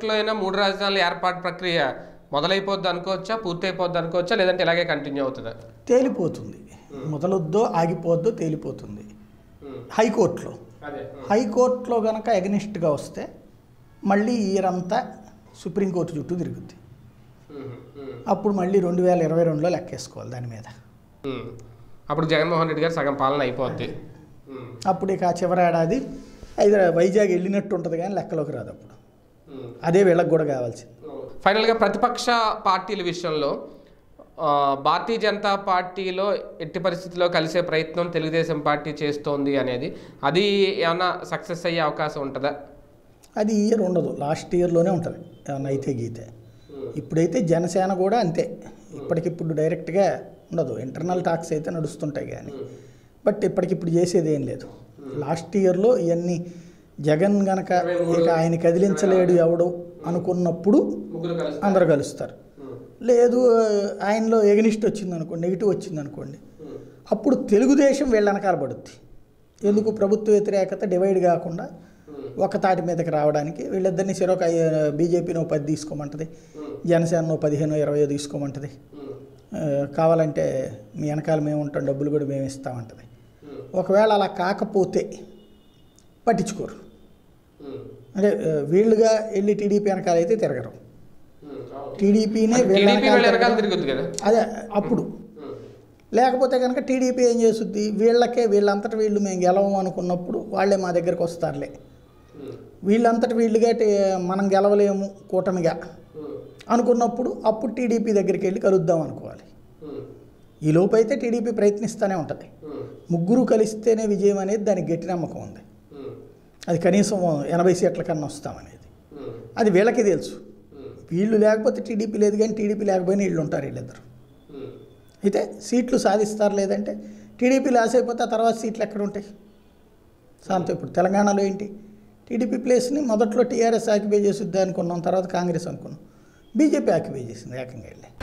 హైకోర్టులో అయినా మూడు రాజధానుల ఏర్పాటు ప్రక్రియ మొదలైపోద్ది అనుకోవచ్చా పూర్తయిపోద్ది అనుకోవచ్చా లేదంటే ఇలాగే కంటిన్యూ అవుతుందా తేలిపోతుంది మొదలొద్దో ఆగిపోద్దో తేలిపోతుంది హైకోర్టులో అదే హైకోర్టులో గనక ఎగనిస్ట్గా వస్తే మళ్ళీ ఇయరంతా సుప్రీంకోర్టు చుట్టూ తిరుగుద్ది అప్పుడు మళ్ళీ రెండు వేల ఇరవై రెండులో లెక్కేసుకోవాలి దాని మీద అప్పుడు జగన్మోహన్ రెడ్డి గారు సగం పాలన అయిపోద్ది అప్పుడు ఇక ఆ చివరి ఏడాది హైదరాబాద్ వైజాగ్ వెళ్ళినట్టు ఉంటుంది కానీ లెక్కలోకి రాదు అప్పుడు అదే వీళ్ళకి కూడా కావాల్సింది ఫైనల్గా ప్రతిపక్ష పార్టీల విషయంలో ఆ, భారతీయ జనతా పార్టీలో ఎట్టి పరిస్థితుల్లో కలిసే ప్రయత్నం తెలుగుదేశం పార్టీ చేస్తోంది అనేది అది ఏమన్నా సక్సెస్ అయ్యే అవకాశం ఉంటుందా అది ఈ ఇయర్ ఉండదు లాస్ట్ ఇయర్లోనే ఉంటుంది ఏమన్నా అయితే గీతే ఇప్పుడైతే జనసేన కూడా అంతే ఇప్పటికిప్పుడు డైరెక్ట్గా ఉండదు ఇంటర్నల్ టాక్స్ అయితే నడుస్తుంటాయి కానీ బట్ ఇప్పటికిప్పుడు చేసేది ఏం లేదు లాస్ట్ ఇయర్లో ఇవన్నీ జగన్ గనక ఇక ఆయన కదిలించలేడు ఎవడు అనుకున్నప్పుడు ముగ్గురు కలిసి అందరు కలుస్తారు లేదు ఆయనలో ఎగనిస్ట్ వచ్చింది అనుకోండి నెగిటివ్ వచ్చింది అనుకోండి అప్పుడు తెలుగుదేశం వీళ్ళ వెనకాల పడుద్ది ఎందుకు ప్రభుత్వ వ్యతిరేకత డివైడ్ కాకుండా ఒక తాటి మీదకి రావడానికి వీళ్ళిద్దరిని చెరొక బీజేపీనో పది తీసుకోమంటది జనసేనో పదిహేను ఇరవై తీసుకోమంటది ఆ, కావాలంటే మీ వెనకాల మేము ఉంటాం డబ్బులు కూడా మేము ఇస్తామంటది ఒకవేళ అలా కాకపోతే పట్టించుకోరు అంటే ఆ, వీళ్ళుగా వెళ్ళి టీడీపీ వెనకాల అయితే తిరగరు టీడీపీనే వీళ్ళ టీడీపీ వెనకాల వాళ్ళ వెనకాల తిరగడం. తిరుగుద్ది కదా అదే అప్పుడు లేకపోతే కనుక టీడీపీ ఏం చేస్తుంది వీళ్ళకే వీళ్ళంతటి వీళ్ళు మేము గెలవం అనుకున్నప్పుడు వాళ్ళే మా దగ్గరకు వస్తారులే వీళ్ళంతటి వీళ్ళుగా టే- మనం గెలవలేము కూటమిగా అనుకున్నప్పుడు అప్పుడు టీడీపీ దగ్గరికి వెళ్ళి కలుద్దాం అనుకోవాలి ఈ లోపు అయితే టీడీపీ ప్రయత్నిస్తూనే ఉంటుంది ముగ్గురు కలిస్తేనే విజయం అనేది దానికి గట్టి నమ్మకం ఉంది అది కనీసం ఎనభై సీట్ల కన్నా వస్తామనేది అది వీళ్ళకి తెలుసు వీళ్ళు లేకపోతే టీడీపీ లేదు కానీ టీడీపీ లేకపోయినా వీళ్ళు ఉంటారు వీళ్ళిద్దరు అయితే సీట్లు సాధిస్తారు లేదంటే టీడీపీ లాస్ అయిపోతే ఆ తర్వాత సీట్లు ఎక్కడ ఉంటాయి సాంతో ఇప్పుడు తెలంగాణలో ఏంటి టీడీపీ ప్లేస్ని మొదట్లో టీఆర్ఎస్ ఆక్యుపై చేసిద్ది అనుకున్నాం తర్వాత కాంగ్రెస్ అనుకున్నాం బీజేపీ ఆక్యుపై చేసింది ఏకంగా వెళ్ళి